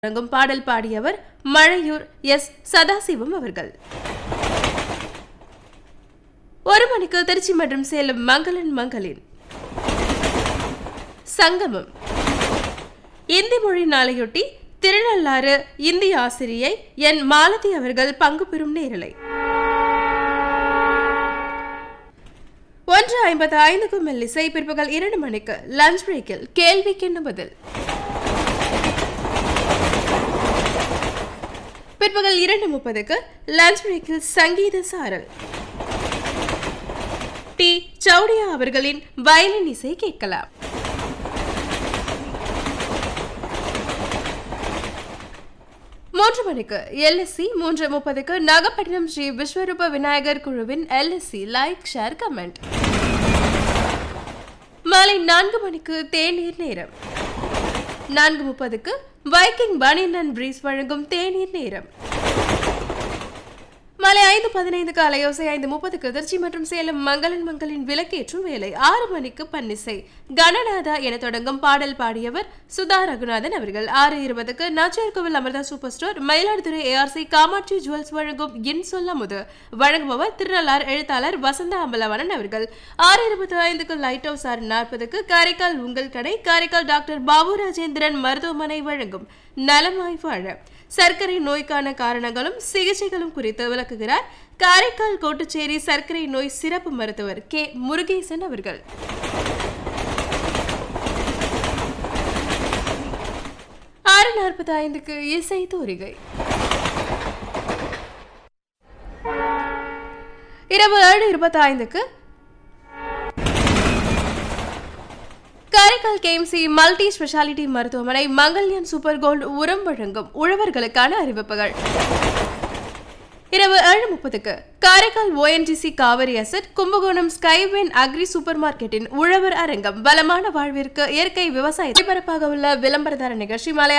வழங்கும் பாடல் பாடியவர் மழையூர் எஸ் சதாசிவம் அவர்கள் ஒரு மணிக்கு திருச்சி மற்றும் சேலம் மங்களன் மங்களின் சங்கமம் இந்தி மொழி நாளையொட்டி திருநள்ளாறு இந்தி ஆசிரியை என் மாலதி அவர்கள் பங்கு பெறும் நேரலை ஒன்று ஐம்பத்து ஐந்துக்கும் மெல்லிசை பிற்பகல் இரண்டு மணிக்கு லஞ்ச் பிரேக்கில் கேள்விக்கென்ன பதில் பிற்பகல் இரண்டு முப்பதுக்கு லஞ்ச் பிரேக்கில் சங்கீத சாரல் டி சௌடியா அவர்களின் வயலின் இசை கேட்கலாம் மூன்று மணிக்கு எல்எஸ்சி மூன்று முப்பதுக்கு நாகப்பட்டினம் ஸ்ரீ விஸ்வரூப விநாயகர் குழுவின் எல்எஸ்சி லைக் ஷேர் கமெண்ட் மாலை நான்கு மணிக்கு தேநீர் நேரம் நான்கு முப்பதுக்கு வைக்கிங் பனியன் அண்ட் பிரீஸ் வழங்கும் தேநீர் நேரம் மாலை ஐந்து பதினைந்துக்கு அலையோசை ஐந்து முப்பதுக்கு திருச்சி மற்றும் சேலம் மங்களன் மங்களின் விளக்கேற்றும் வேலை ஆறு மணிக்கு பன்னிசை கணநாதா என தொடங்கும் பாடல் பாடியவர் சுதா ரகுநாதன் அவர்கள் ஆறு இருபதுக்கு Nachiyarkoil Amirtha super store Mayiladuthurai ARC Kamatchi jewels வழங்கும் என் சொல்ல முது வழங்குபவர் திருநள்ளார் எழுத்தாளர் வசந்த அம்பலவனன் அவர்கள் ஆறு இருபத்தி ஐந்துக்கு லைட் ஹவுஸ் ஆறு நாற்பதுக்கு காரைக்கால் உங்கள் கடை காரைக்கால் டாக்டர் பாபு ராஜேந்திரன் மருத்துவமனை வழங்கும் நலமாய் வாழ சர்க்கரை நோய்க்கான காரணங்களும் சிகிச்சைகளும் குறித்து விளக்குகிறார் காரைக்கால் கோட்டுச்சேரி சர்க்கரை நோய் சிறப்பு மருத்துவர் கே முருகேசன் அவர்கள் ஆறு நாற்பத்தி ஐந்துக்கு இசை தோரிகை இரவு ஏழு இருபத்தி ஐந்துக்கு காரைக்கால் கேஎம்சி மல்டி ஸ்பெஷாலிட்டி மருத்துவமனை மங்கல்யான் சூப்பர் கோல்டு உரம் வழங்கும் உழவர்களுக்கான அறிவிப்புகள் இரவு ஏழு முப்பதுக்கு காரைக்கால் ஓஎன்ஜிசி காவிரி அசட் கும்பகோணம் ஸ்கைவேன் அக்ரி சூப்பர் மார்க்கெட்டின் உழவர் அரங்கம் பலமான வாழ்விற்கு இயற்கை விவசாய பரப்பாக உள்ள விளம்பரதார நிகழ்ச்சி மாலை